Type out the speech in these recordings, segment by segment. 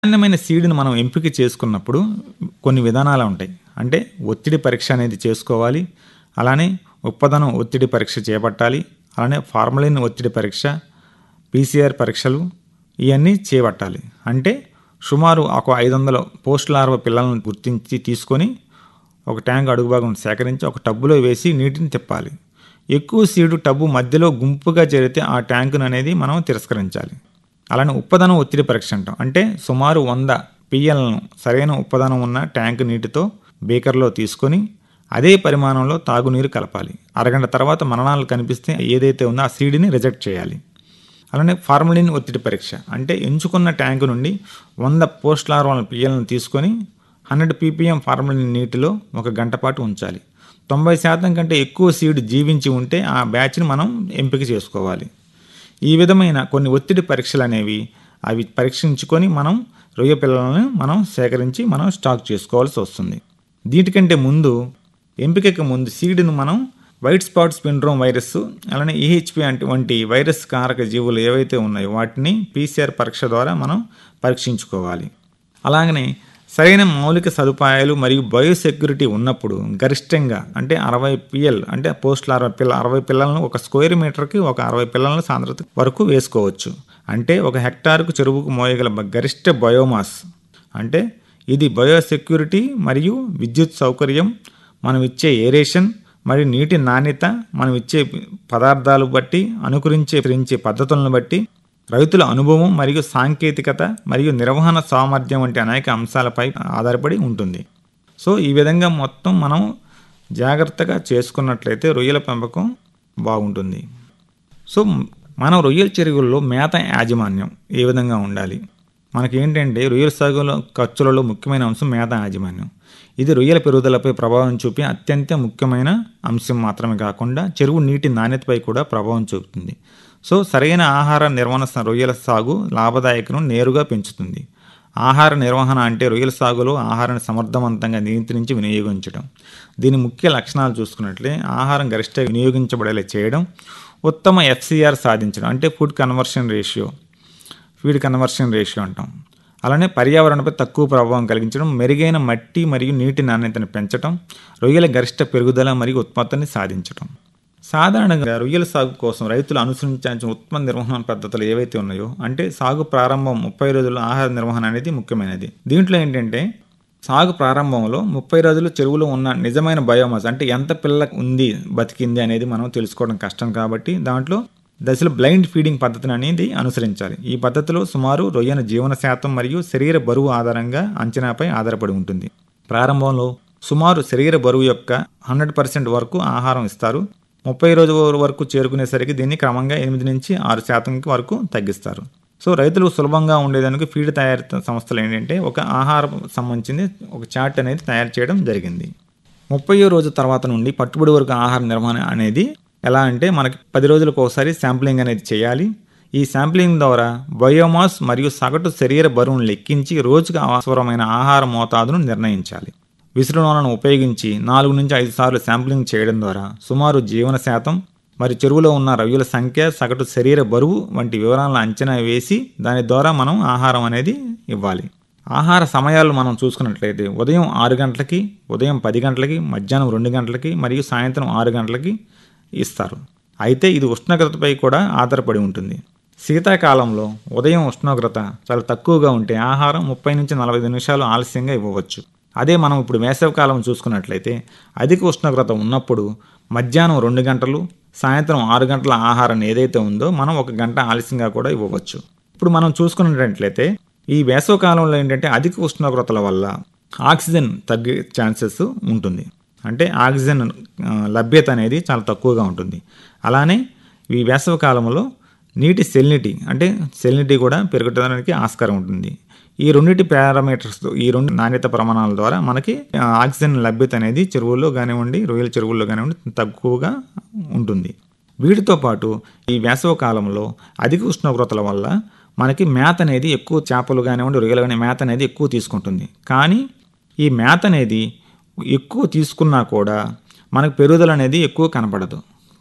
నాణ్యమైన సీడ్ని మనం ఎంపిక చేసుకున్నప్పుడు కొన్ని విధానాలు ఉంటాయి అంటే ఒత్తిడి పరీక్ష అనేది చేసుకోవాలి అలానే ఉత్పాదనం ఒత్తిడి పరీక్ష చేపట్టాలి అలానే ఫార్మలిన్ ఒత్తిడి పరీక్ష పీసీఆర్ పరీక్షలు ఇవన్నీ చేపట్టాలి అంటే సుమారు ఒక ఐదు వందల పోస్ట్ లార్వ పిల్లలను గుర్తించి తీసుకొని ఒక ట్యాంక్ అడుగు భాగం సేకరించి ఒక టబ్బులో వేసి నీటిని తిప్పాలి ఎక్కువ సీడు టబ్బు మధ్యలో గుంపుగా చేరితే ఆ ట్యాంకును అనేది మనం తిరస్కరించాలి అలానే ఉప్పదనం ఒత్తిడి పరీక్ష అంటాం అంటే సుమారు వంద పిఎల్ను సరైన ఉప్పదనం ఉన్న ట్యాంకు నీటితో బీకర్లో తీసుకొని అదే పరిమాణంలో తాగునీరు కలపాలి అరగంట తర్వాత మరణాలు కనిపిస్తే ఏదైతే ఉందో ఆ సీడ్ని రిజెక్ట్ చేయాలి అలానే ఫార్మలిన్ ఒత్తిడి పరీక్ష అంటే ఎంచుకున్న ట్యాంకు నుండి వంద పోస్ట్ లార్వాల పిఎల్ను తీసుకొని హండ్రెడ్ పీపీఎం ఫార్మలిన్ నీటిలో ఒక గంట పాటు ఉంచాలి తొంభై శాతం కంటే ఎక్కువ సీడ్ జీవించి ఉంటే ఆ బ్యాచ్ని మనం ఎంపిక చేసుకోవాలి ఈ విధమైన కొన్ని ఒత్తిడి పరీక్షలు అనేవి అవి పరీక్షించుకొని మనం రొయ్య పిల్లలను మనం సేకరించి మనం స్టాక్ చేసుకోవాల్సి వస్తుంది దీటికంటే ముందు ఎంపికకి ముందు సీడ్ను మనం వైట్ స్పాట్ సిండ్రోమ్ వైరస్ అలానే ఈహెచ్పి వంటి వైరస్ కారక జీవులు ఏవైతే ఉన్నాయో వాటిని పీసీఆర్ పరీక్ష ద్వారా మనం పరీక్షించుకోవాలి అలాగనే సరైన మౌలిక సదుపాయాలు మరియు బయోసెక్యూరిటీ ఉన్నప్పుడు గరిష్టంగా అంటే అరవై పిఎల్ అంటే పోస్టుల అరవై పిల్ల అరవై పిల్లలను ఒక స్క్వేర్ మీటర్కి ఒక అరవై పిల్లల సాంద్రత వరకు వేసుకోవచ్చు అంటే ఒక హెక్టార్కు చెరువుకు మోయగల బ- గరిష్ట బయోమాస్ అంటే ఇది బయోసెక్యూరిటీ మరియు విద్యుత్ సౌకర్యం మనం ఇచ్చే ఏరేషన్ మరియు నీటి నాణ్యత మనం ఇచ్చే పదార్థాలు బట్టి అనుకరించే పెంచే పద్ధతులను బట్టి రైతుల అనుభవం మరియు సాంకేతికత మరియు నిర్వహణ సామర్థ్యం వంటి అనేక అంశాలపై ఆధారపడి ఉంటుంది సో ఈ విధంగా మొత్తం మనం జాగ్రత్తగా చేసుకున్నట్లయితే రొయ్యల పెంపకం బాగుంటుంది సో మనం రొయ్యల చెరువుల్లో మేత యాజమాన్యం ఏ విధంగా ఉండాలి మనకేంటంటే రొయ్యల సాగులో ఖర్చులలో ముఖ్యమైన అంశం మేత యాజమాన్యం ఇది రొయ్యల పెరుగుదలపై ప్రభావం చూపే అత్యంత ముఖ్యమైన అంశం మాత్రమే కాకుండా చెరువు నీటి నాణ్యతపై కూడా ప్రభావం చూపుతుంది సో సరైన ఆహార నిర్వహణ స- రొయ్యల సాగు లాభదాయకను నేరుగా పెంచుతుంది ఆహార నిర్వహణ అంటే రొయ్యల సాగులో ఆహారాన్ని సమర్థవంతంగా నియంత్రించి వినియోగించడం దీని ముఖ్య లక్షణాలు చూసుకున్నట్లే ఆహారం గరిష్ట వినియోగించబడేలా చేయడం ఉత్తమ ఎఫ్సిఆర్ సాధించడం అంటే food conversion ratio feed conversion ratio అంటాం అలానే పర్యావరణపై తక్కువ ప్రభావం కలిగించడం మెరుగైన మట్టి మరియు నీటి నాణ్యతను పెంచడం రొయ్యల గరిష్ట పెరుగుదల మరియు ఉత్పత్తిని సాధించడం సాధారణంగా రొయ్యల సాగు కోసం రైతులు అనుసరించాల్సిన ఉత్తమ నిర్వహణ పద్ధతులు ఏవైతే ఉన్నాయో అంటే సాగు ప్రారంభం ముప్పై రోజుల ఆహార నిర్వహణ అనేది ముఖ్యమైనది దీంట్లో ఏంటంటే సాగు ప్రారంభంలో ముప్పై రోజులు చెరువులో ఉన్న నిజమైన బయోమాస్ అంటే ఎంత పిల్ల ఉంది బతికింది అనేది మనం తెలుసుకోవడం కష్టం కాబట్టి దాంట్లో దశలో బ్లైండ్ ఫీడింగ్ పద్ధతిని అనేది అనుసరించాలి ఈ పద్ధతిలో సుమారు రొయ్యన జీవన శాతం మరియు శరీర బరువు ఆధారంగా అంచనాపై ఆధారపడి ఉంటుంది ప్రారంభంలో సుమారు శరీర బరువు యొక్క హండ్రెడ్ పర్సెంట్ వరకు ఆహారం ఇస్తారు ముప్పై రోజుల వరకు చేరుకునేసరికి దీన్ని క్రమంగా ఎనిమిది నుంచి ఆరు శాతం వరకు తగ్గిస్తారు సో రైతులు సులభంగా ఉండేదానికి ఫీడ్ తయారీ సంస్థలు ఏంటంటే ఒక ఆహారం సంబంధించింది ఒక చార్ట్ అనేది తయారు చేయడం జరిగింది ముప్పయో రోజు తర్వాత నుండి పట్టుబడి వరకు ఆహార నిర్వహణ అనేది ఎలా అంటే మనకి పది రోజులకు ఒకసారి శాంప్లింగ్ అనేది చేయాలి ఈ శాంప్లింగ్ ద్వారా బయోమాస్ మరియు సగటు శరీర బరువును లెక్కించి రోజుకు అవసరమైన ఆహార మోతాదును నిర్ణయించాలి విసురునూనెను ఉపయోగించి నాలుగు నుంచి ఐదు సార్లు శాంప్లింగ్ చేయడం ద్వారా సుమారు జీవన శాతం మరి చెరువులో ఉన్న రొయ్యల సంఖ్య సగటు శరీర బరువు వంటి వివరాలను అంచనా వేసి దాని ద్వారా మనం ఆహారం అనేది ఇవ్వాలి ఆహార సమయాలు మనం చూసుకున్నట్లయితే ఉదయం ఆరు గంటలకి ఉదయం పది గంటలకి మధ్యాహ్నం రెండు గంటలకి మరియు సాయంత్రం ఆరు గంటలకి ఇస్తారు అయితే ఇది ఉష్ణోగ్రతపై కూడా ఆధారపడి ఉంటుంది శీతాకాలంలో ఉదయం ఉష్ణోగ్రత చాలా తక్కువగా ఉంటే ఆహారం ముప్పై నుంచి నలభై నిమిషాలు ఆలస్యంగా ఇవ్వవచ్చు అదే మనం ఇప్పుడు వేసవికాలం చూసుకున్నట్లయితే అధిక ఉష్ణోగ్రత ఉన్నప్పుడు మధ్యాహ్నం రెండు గంటలు సాయంత్రం ఆరు గంటల ఆహారాన్ని ఏదైతే ఉందో మనం ఒక గంట ఆలస్యంగా కూడా ఇవ్వవచ్చు ఇప్పుడు మనం చూసుకున్నట్లయితే ఈ వేసవికాలంలో ఏంటంటే అధిక ఉష్ణోగ్రతల వల్ల ఆక్సిజన్ తగ్గే ఛాన్సెస్ ఉంటుంది అంటే ఆక్సిజన్ ఆ, లభ్యత అనేది చాలా తక్కువగా ఉంటుంది అలానే ఈ వేసవి కాలంలో నీటి సెల్నిటీ అంటే సెల్నిటీ కూడా పెరగడానికి ఆస్కారం ఉంటుంది ఈ రెండింటి పారామీటర్స్ ఈ రెండు నాణ్యత ప్రమాణాల ద్వారా మనకి ఆ, ఆక్సిజన్ లభ్యత అనేది చెరువుల్లో కానివ్వండి రొయ్యల చెరువుల్లో కానివ్వండి తక్కువగా ఉంటుంది వీటితో పాటు ఈ వేసవ కాలంలో అధిక ఉష్ణోగ్రతల వల్ల మనకి మేత అనేది ఎక్కువ చేపలు కానివ్వండి రొయ్యలు కానీ మేత అనేది ఎక్కువ తీసుకుంటుంది కానీ ఈ మేత అనేది ఎక్కువ తీసుకున్నా కూడా మనకు పెరుగుదల అనేది ఎక్కువ కనపడదు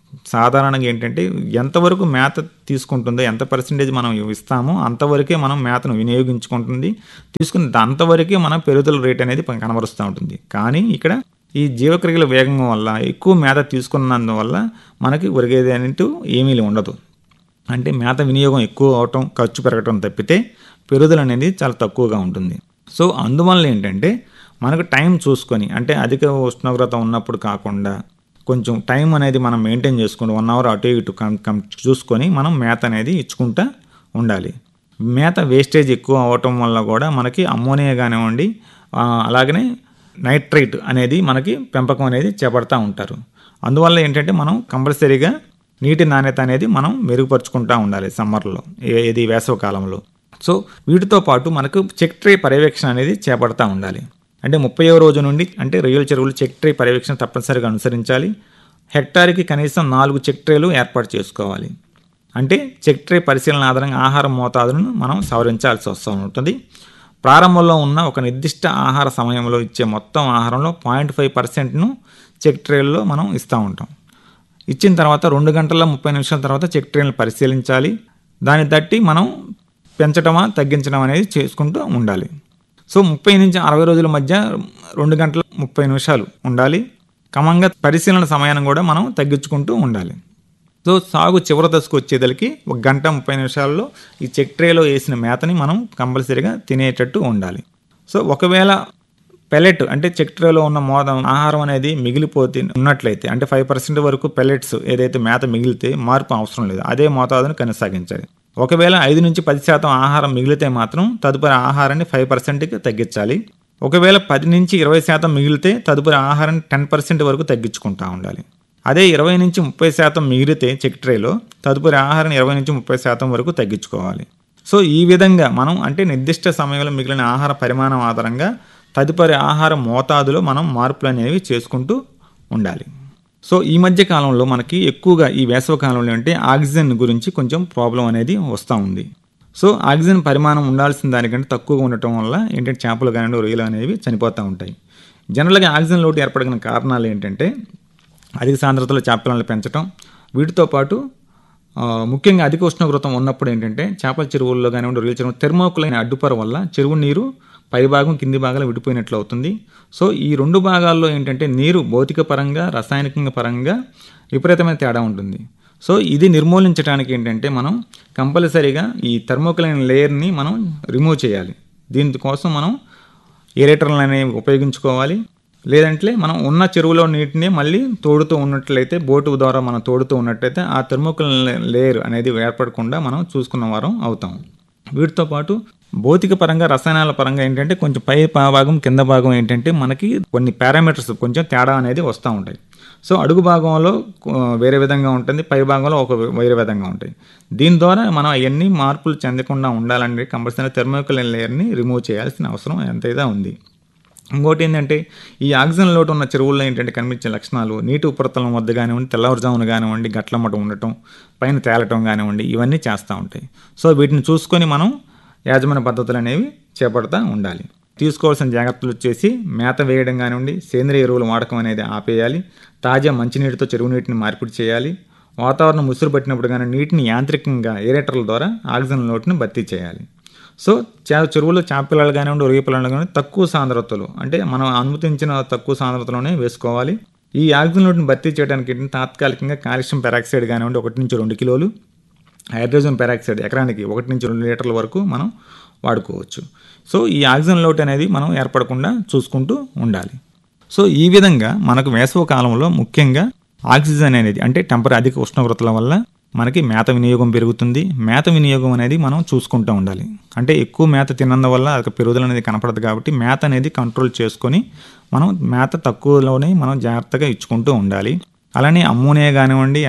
సాధారణంగా ఏంటంటే ఎంతవరకు మేత తీసుకుంటుందో ఎంత పర్సెంటేజ్ మనం ఇస్తామో అంతవరకే మనం మేతను వినియోగించుకుంటుంది తీసుకున్న అంతవరకే మన పెరుగుదల రేట్ అనేది కనబరుస్తూ ఉంటుంది కానీ ఇక్కడ ఈ జీవక్రియల వేగం వల్ల ఎక్కువ మేత తీసుకున్నందువల్ల మనకి ఒరిగేది అంటూ ఏమీ ఉండదు అంటే మేత వినియోగం ఎక్కువ అవటం ఖర్చు పెరగటం తప్పితే పెరుగుదల అనేది చాలా తక్కువగా ఉంటుంది సో అందువల్ల ఏంటంటే మనకు టైం చూసుకొని అంటే అధిక ఉష్ణోగ్రత ఉన్నప్పుడు కాకుండా కొంచెం టైం అనేది మనం మెయింటైన్ చేసుకుంటూ వన్ అవర్ అటు ఇటు కం కం చూసుకొని మనం మేత అనేది ఇచ్చుకుంటా ఉండాలి మేత వేస్టేజ్ ఎక్కువ అవటం వల్ల కూడా మనకి అమ్మోనియా కానివ్వండి ఆ, అలాగనే నైట్రైట్ అనేది మనకి పెంపకం అనేది చేపడతా ఉంటారు అందువల్ల ఏంటంటే మనం కంపల్సరీగా నీటి నాణ్యత అనేది మనం మెరుగుపరుచుకుంటూ ఉండాలి సమ్మర్లో ఏ- ఏది వేసవ కాలంలో సో వీటితో పాటు మనకు చెక్ ట్రే పర్యవేక్షణ అనేది చేపడతా ఉండాలి అంటే ముప్పైవ రోజు నుండి అంటే రొయ్యల చెరువులు చెక్ ట్రే పర్యవేక్షణ తప్పనిసరిగా అనుసరించాలి హెక్టార్కి కనీసం నాలుగు చెక్ ట్రేలు ఏర్పాటు చేసుకోవాలి అంటే చెక్ ట్రే పరిశీలన ఆధారంగా ఆహార మోతాదును మనం సవరించాల్సి వస్తూ ఉంటుంది ప్రారంభంలో ఉన్న ఒక నిర్దిష్ట ఆహార సమయంలో ఇచ్చే మొత్తం ఆహారంలో పాయింట్ ఫైవ్ పర్సెంట్ను చెక్ ట్రేల్లో మనం ఇస్తూ ఉంటాం ఇచ్చిన తర్వాత రెండు గంటల ముప్పై నిమిషాల తర్వాత చెక్ ట్రైన్లు పరిశీలించాలి దాన్ని తట్టి మనం పెంచడమా తగ్గించడం అనేది చేసుకుంటూ ఉండాలి సో ముప్పై నుంచి అరవై రోజుల మధ్య రెండు గంటల ముప్పై నిమిషాలు ఉండాలి క్రమంగా పరిశీలన సమయాన్ని కూడా మనం తగ్గించుకుంటూ ఉండాలి సో సాగు చివరి దశకు వచ్చేదలికి ఒక గంట ముప్పై నిమిషాల్లో ఈ చెక్ ట్రేలో వేసిన మేతని మనం కంపల్సరీగా తినేటట్టు ఉండాలి సో ఒకవేళ పెల్లెట్ అంటే చెక్ ట్రేలో ఉన్న మోతం ఆహారం అనేది మిగిలిపోతే ఉన్నట్లయితే అంటే ఫైవ్ పర్సెంట్ వరకు పెల్లెట్స్ ఏదైతే మేత మిగిలితే మార్పు అవసరం లేదు అదే మోతాదును కొనసాగించాలి ఒకవేళ ఐదు నుంచి పది శాతం ఆహారం మిగిలితే మాత్రం తదుపరి ఆహారాన్ని ఫైవ్ పర్సెంట్కి తగ్గించాలి ఒకవేళ పది నుంచి ఇరవై శాతం మిగిలితే తదుపరి ఆహారాన్ని టెన్ పర్సెంట్ వరకు తగ్గించుకుంటా ఉండాలి అదే ఇరవై నుంచి ముప్పై శాతం మిగిలితే చెక్ ట్రేలో తదుపరి ఆహారాన్ని ఇరవై నుంచి ముప్పై శాతం వరకు తగ్గించుకోవాలి సో ఈ విధంగా మనం అంటే నిర్దిష్ట సమయంలో మిగిలిన ఆహార పరిమాణం ఆధారంగా తదుపరి ఆహార మోతాదులో మనం మార్పులు అనేవి చేసుకుంటూ ఉండాలి సో ఈ మధ్య కాలంలో మనకి ఎక్కువగా ఈ వేసవ కాలంలో అంటే ఆక్సిజన్ గురించి కొంచెం ప్రాబ్లం అనేది వస్తూ ఉంది సో ఆక్సిజన్ పరిమాణం ఉండాల్సిన దానికంటే తక్కువగా ఉండటం వల్ల ఏంటంటే చేపలు కానీ రొయ్యలు అనేవి చనిపోతూ ఉంటాయి జనరల్గా ఆక్సిజన్ లోటు ఏర్పడిన కారణాలు ఏంటంటే అధిక సాంద్రతలో చేపలను పెంచడం వీటితో పాటు ఆ, ముఖ్యంగా అధిక ఉష్ణోగ్రత ఉన్నప్పుడు ఏంటంటే చేపల చెరువుల్లో కానివ్వండి రొయ్యల చెరువు థెర్మోకులైన అడ్డుపర వల్ల చెరువు నీరు పై భాగం కింది భాగాలు విడిపోయినట్లు అవుతుంది సో ఈ రెండు భాగాల్లో ఏంటంటే నీరు భౌతిక పరంగా రసాయనికంగా పరంగా విపరీతమైన తేడా ఉంటుంది సో ఇది నిర్మూలించడానికి ఏంటంటే మనం కంపల్సరీగా ఈ థర్మోకులైన లేయర్ని మనం రిమూవ్ చేయాలి దీనికోసం మనం ఏరేటర్లు అనేవి ఉపయోగించుకోవాలి లేదంటే మనం ఉన్న చెరువులో నీటిని మళ్ళీ తోడుతూ ఉన్నట్లయితే బోటు ద్వారా మనం తోడుతూ ఉన్నట్లయితే ఆ థర్మోకుల్ లేయర్ అనేది ఏర్పడకుండా మనం చూసుకున్న వారం అవుతాం వీటితో పాటు భౌతిక పరంగా రసాయనాల పరంగా ఏంటంటే కొంచెం పై పా- భాగం కింద భాగం ఏంటంటే మనకి కొన్ని పారామీటర్స్ కొంచెం తేడా అనేది వస్తూ ఉంటాయి సో అడుగు భాగంలో ఆ, వేరే విధంగా ఉంటుంది పై భాగంలో ఒక వేరే విధంగా ఉంటాయి దీని ద్వారా మనం అవన్నీ మార్పులు చెందకుండా ఉండాలంటే కంపల్సరీ థెర్మోకుల్ లేయర్ని రిమూవ్ చేయాల్సిన అవసరం ఎంతైతే ఉంది ఇంకోటి ఏంటంటే ఈ ఆక్సిజన్ లోటు ఉన్న చెరువుల్లో ఏంటంటే కనిపించే లక్షణాలు నీటి ఉపరితలం వద్ద కానివ్వండి తెల్లవారుజామున కానివ్వండి గట్లమ్మట ఉండటం పైన తేలటం కానివ్వండి ఇవన్నీ చేస్తూ ఉంటాయి సో వీటిని చూసుకొని మనం యాజమాన్య పద్ధతులు అనేవి చేపడతా ఉండాలి తీసుకోవాల్సిన జాగ్రత్తలు వచ్చేసి మేత వేయడం కానివ్వండి సేంద్రియ ఎరువుల వాడకం అనేది ఆపేయాలి తాజా మంచినీటితో చెరువు నీటిని మార్పిడి చేయాలి వాతావరణం ముసురు పట్టినప్పుడు కానీ నీటిని యాంత్రికంగా ఏరేటర్ల ద్వారా ఆక్సిజన్ లోటుని భర్తీ చేయాలి సో చే చెరువులో చేప పిల్లలు కానివ్వండి రొయ్య పిల్లలు కానివ్వండి తక్కువ సాంద్రతలు అంటే మనం అనుమతించిన తక్కువ సాంద్రతలోనే వేసుకోవాలి ఈ ఆక్సిజన్ లోటుని భర్తీ చేయడానికి ఏంటంటే తాత్కాలికంగా కాల్షియం పెరాక్సైడ్ కానివ్వండి ఒకటి నుంచి రెండు కిలోలు హైడ్రోజన్ పెరాక్సైడ్ ఎకరానికి ఒకటి నుంచి రెండు లీటర్ల వరకు మనం వాడుకోవచ్చు సో ఈ ఆక్సిజన్ లోటు అనేది మనం ఏర్పడకుండా చూసుకుంటూ ఉండాలి సో ఈ విధంగా మనకు వేసవ కాలంలో ముఖ్యంగా ఆక్సిజన్ అనేది అంటే టెంపరీ అధిక ఉష్ణోగ్రతల వల్ల మనకి మేత వినియోగం పెరుగుతుంది మేత వినియోగం అనేది మనం చూసుకుంటూ ఉండాలి అంటే ఎక్కువ మేత తిన్నందువల్ల అది పెరుగుదల అనేది కనపడదు కాబట్టి మేత అనేది కంట్రోల్ చేసుకొని మనం మేత తక్కువలోనే మనం జాగ్రత్తగా ఇచ్చుకుంటూ ఉండాలి అలానే అమ్మోనియా కానివ్వండి